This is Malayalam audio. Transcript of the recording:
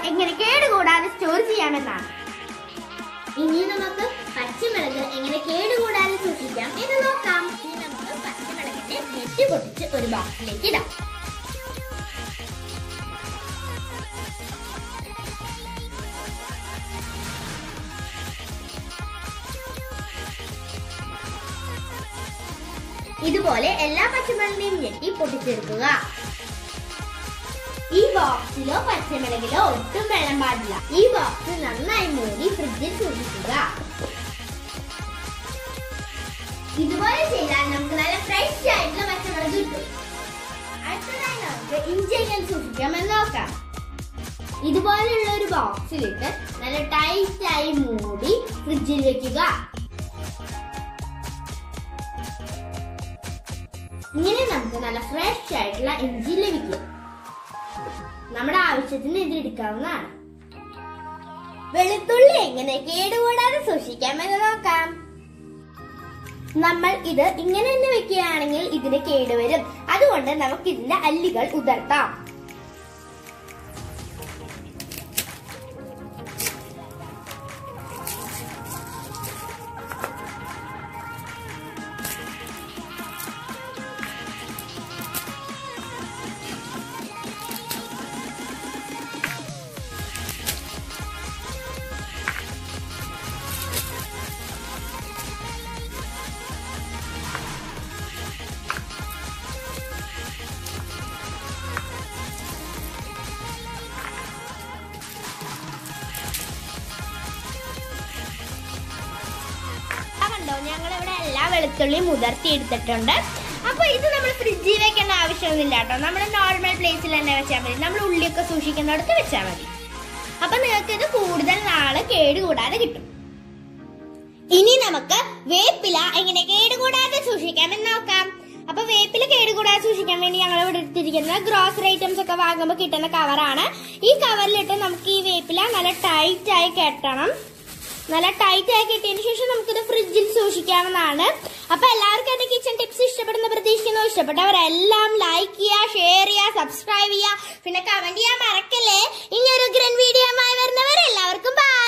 എങ്ങനെ കേടുകൂടാതെ സ്റ്റോർ ചെയ്യാമെന്നാണ് ഇനി നമുക്ക് പച്ചമുളക് എങ്ങനെ കേടുകൂടാതെ സൂക്ഷിക്കാം എന്ന് നോക്കാം ഇനി നമുക്ക് പച്ചമുളകിന്റെ നെറ്റ് പൊട്ടിച്ച് ഒരു ബോക്സിലേക്ക് ഇടാം ഇതുപോലെ എല്ലാ പച്ചമുളകിനെയും ഞെട്ടി പൊട്ടിച്ചെടുക്കുക ഈ ബോക്സിലോ പച്ചമുളകിലോ ഒട്ടും വെള്ളം പാടില്ല ഈ ബോക്സ് നന്നായി മൂടി ഫ്രിഡ്ജിൽ സൂക്ഷിക്കുക ഇതുപോലെ ചെയ്താൽ നമുക്ക് നല്ല ഫ്രഷ് ആയിട്ടുള്ള പച്ചമുളക് കിട്ടും അടുത്തതായി നമുക്ക് ഇഞ്ചി എങ്ങനെ സൂക്ഷിക്കാമെന്ന് നോക്കാം ഇതുപോലെയുള്ള ഒരു ബോക്സിലിട്ട് നല്ല ടൈറ്റ് ആയി മൂടി ഫ്രിഡ്ജിൽ വെക്കുക ഇങ്ങനെ നമുക്ക് നല്ല ഫ്രഷ് ആയിട്ടുള്ള ഇഞ്ചി ലഭിക്കും നമ്മുടെ ആവശ്യത്തിന് ഇത് എടുക്കാവുന്നതാണ് വെളുത്തുള്ളി എങ്ങനെ കേടുകൂടാതെ സൂക്ഷിക്കാമെന്ന് നോക്കാം നമ്മൾ ഇത് ഇങ്ങനെ തന്നെ വെക്കുകയാണെങ്കിൽ ഇതിന് കേടുവരും അതുകൊണ്ട് നമുക്ക് ഇതിന്റെ അല്ലികൾ ഉതിർത്താം ആ കണ്ടോ ഞങ്ങൾ ഇവിടെ എല്ലാ വെളുത്തുള്ളിയും മുതിർത്തി എടുത്തിട്ടുണ്ട് അപ്പൊ ഇത് നമ്മൾ ഫ്രിഡ്ജിൽ വെക്കേണ്ട ആവശ്യമൊന്നുമില്ല കേട്ടോ നമ്മൾ നോർമൽ പ്ലേസിൽ തന്നെ വെച്ചാൽ മതി നമ്മൾ ഉള്ളിയൊക്കെ സൂക്ഷിക്കുന്നിടത്ത് വെച്ചാൽ മതി അപ്പൊ നിങ്ങൾക്ക് ഇത് കൂടുതൽ നാള് കേടുകൂടാതെ കിട്ടും ഇനി നമുക്ക് വേപ്പില എങ്ങനെ കേടുകൂടാതെ സൂക്ഷിക്കാമെന്ന് നോക്കാം അപ്പൊ വേപ്പില കേടുകൂടാതെ സൂക്ഷിക്കാൻ വേണ്ടി ഞങ്ങൾ ഇവിടെ എടുത്തിരിക്കുന്ന ഗ്രോസറി ഐറ്റംസ് ഒക്കെ വാങ്ങുമ്പോൾ കിട്ടുന്ന കവറാണ് ഈ കവറിലിട്ട് നമുക്ക് ഈ വേപ്പില നല്ല ടൈറ്റ് ആയി കെട്ടണം നല്ല ടൈറ്റ് ആയി കിട്ടിയതിന് ശേഷം നമുക്കിത് ഫ്രിഡ്ജിൽ സൂക്ഷിക്കാവുന്നതാണ് അപ്പൊ എല്ലാവർക്കും എന്റെ കിച്ചൺ ടിപ്സ് ഇഷ്ടപ്പെടുന്ന പ്രതീക്ഷിക്കുന്നു ഇഷ്ടപ്പെട്ടവരെല്ലാം ലൈക്ക് ചെയ്യുക ഷെയർ ചെയ്യുക സബ്സ്ക്രൈബ് ചെയ്യുക പിന്നെ കമന്റ് ചെയ്യാൻ മറക്കല്ലേ ഇനി ഒരു ഗ്രൻ വീഡിയോ വരുന്നവരെല്ലാവർക്കും ബൈ